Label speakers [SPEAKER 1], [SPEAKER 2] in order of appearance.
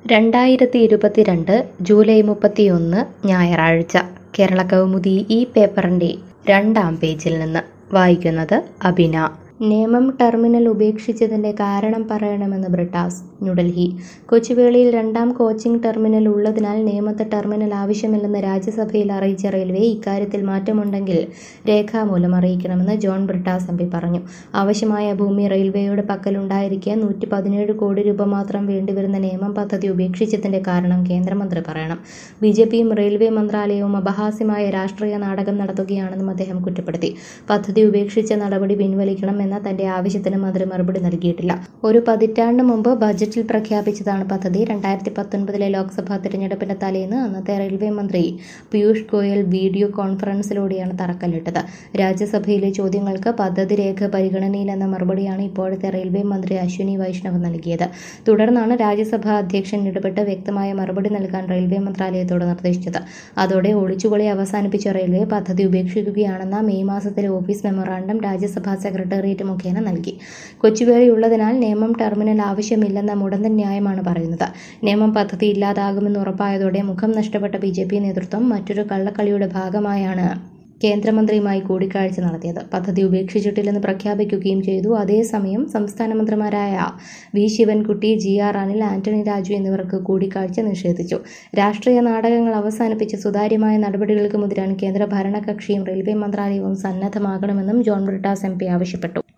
[SPEAKER 1] രണ്ടായിരത്തി ഇരുപത്തിരണ്ട് ജൂലൈ മുപ്പത്തിയൊന്ന് ഞായറാഴ്ച കേരള കൗമുദി ഈ പേപ്പറിൻ്റെ രണ്ടാം പേജിൽ നിന്ന് വായിക്കുന്നത് അബിന നേമം ടെർമിനൽ ഉപേക്ഷിച്ചതിന്റെ കാരണം പറയണമെന്ന് ബ്രിട്ടാസ് ന്യൂഡൽഹി കൊച്ചുവേളിയിൽ രണ്ടാം കോച്ചിംഗ് ടെർമിനൽ ഉള്ളതിനാൽ നേമത്ത് ടെർമിനൽ ആവശ്യമില്ലെന്ന് രാജ്യസഭയിൽ അറിയിച്ച റെയിൽവേ ഇക്കാര്യത്തിൽ മാറ്റമുണ്ടെങ്കിൽ രേഖാമൂലം അറിയിക്കണമെന്ന് ജോൺ ബ്രിട്ടാസ് എം പി പറഞ്ഞു ആവശ്യമായ ഭൂമി റെയിൽവേയുടെ പക്കലുണ്ടായിരിക്കെ നൂറ്റി പതിനേഴ് കോടി രൂപ മാത്രം വേണ്ടിവരുന്ന നേമം പദ്ധതി ഉപേക്ഷിച്ചതിന്റെ കാരണം കേന്ദ്രമന്ത്രി പറയണം ബി ജെ പിയും റെയിൽവേ മന്ത്രാലയവും അപഹാസ്യമായ രാഷ്ട്രീയ നാടകം നടത്തുകയാണെന്നും അദ്ദേഹം കുറ്റപ്പെടുത്തി പദ്ധതി ഉപേക്ഷിച്ച നടപടി പിൻവലിക്കണം എന്ന തന്റെ ആവശ്യത്തിന് മന്ത്രി മറുപടി നൽകിയിട്ടില്ല ഒരു പതിറ്റാണ്ട് മുമ്പ് ബജറ്റിൽ പ്രഖ്യാപിച്ചതാണ് പദ്ധതി രണ്ടായിരത്തി പത്തൊൻപതിലെ ലോക്സഭാ തിരഞ്ഞെടുപ്പിന്റെ തലേന്ന് അന്നത്തെ റെയിൽവേ മന്ത്രി പീയൂഷ് ഗോയൽ വീഡിയോ കോൺഫറൻസിലൂടെയാണ് തറക്കല്ലിട്ടത് രാജ്യസഭയിലെ ചോദ്യങ്ങൾക്ക് പദ്ധതി രേഖ പരിഗണനയിലെന്ന മറുപടിയാണ് ഇപ്പോഴത്തെ റെയിൽവേ മന്ത്രി അശ്വിനി വൈഷ്ണവ് നൽകിയത് തുടർന്നാണ് രാജ്യസഭാ അധ്യക്ഷൻ ഇടപെട്ട് വ്യക്തമായ മറുപടി നൽകാൻ റെയിൽവേ മന്ത്രാലയത്തോട് നിർദ്ദേശിച്ചത് അതോടെ ഒളിച്ചുകളി അവസാനിപ്പിച്ച റെയിൽവേ പദ്ധതി ഉപേക്ഷിക്കുകയാണെന്ന മെയ് മാസത്തിലെ ഓഫീസ് മെമ്മറാണ്ടം രാജ്യസഭാ സെക്രട്ടേറിയറ്റ് മുഖേന നൽകി കൊച്ചുവേളിയുള്ളതിനാൽ നേമം ടെർമിനൽ ആവശ്യമില്ലെന്ന മുടന്തൻ ന്യായമാണ് പറയുന്നത് നേമം പദ്ധതി ഇല്ലാതാകുമെന്ന് ഉറപ്പായതോടെ മുഖം നഷ്ടപ്പെട്ട ബി ജെ പി നേതൃത്വം മറ്റൊരു കള്ളക്കളിയുടെ ഭാഗമായാണ് കേന്ദ്രമന്ത്രിയുമായി കൂടിക്കാഴ്ച നടത്തിയത് പദ്ധതി ഉപേക്ഷിച്ചിട്ടില്ലെന്ന് പ്രഖ്യാപിക്കുകയും ചെയ്തു അതേസമയം സംസ്ഥാന മന്ത്രിമാരായ V Sivankutty G R Anil Antony Raju എന്നിവർക്ക് കൂടിക്കാഴ്ച നിഷേധിച്ചു രാഷ്ട്രീയ നാടകങ്ങൾ അവസാനിപ്പിച്ച് സുതാര്യമായ നടപടികൾക്ക് മുതിരാൻ കേന്ദ്ര ഭരണകക്ഷിയും റെയിൽവേ മന്ത്രാലയവും സന്നദ്ധമാകണമെന്നും ജോൺ ബ്രിട്ടാസ് എം പി ആവശ്യപ്പെട്ടു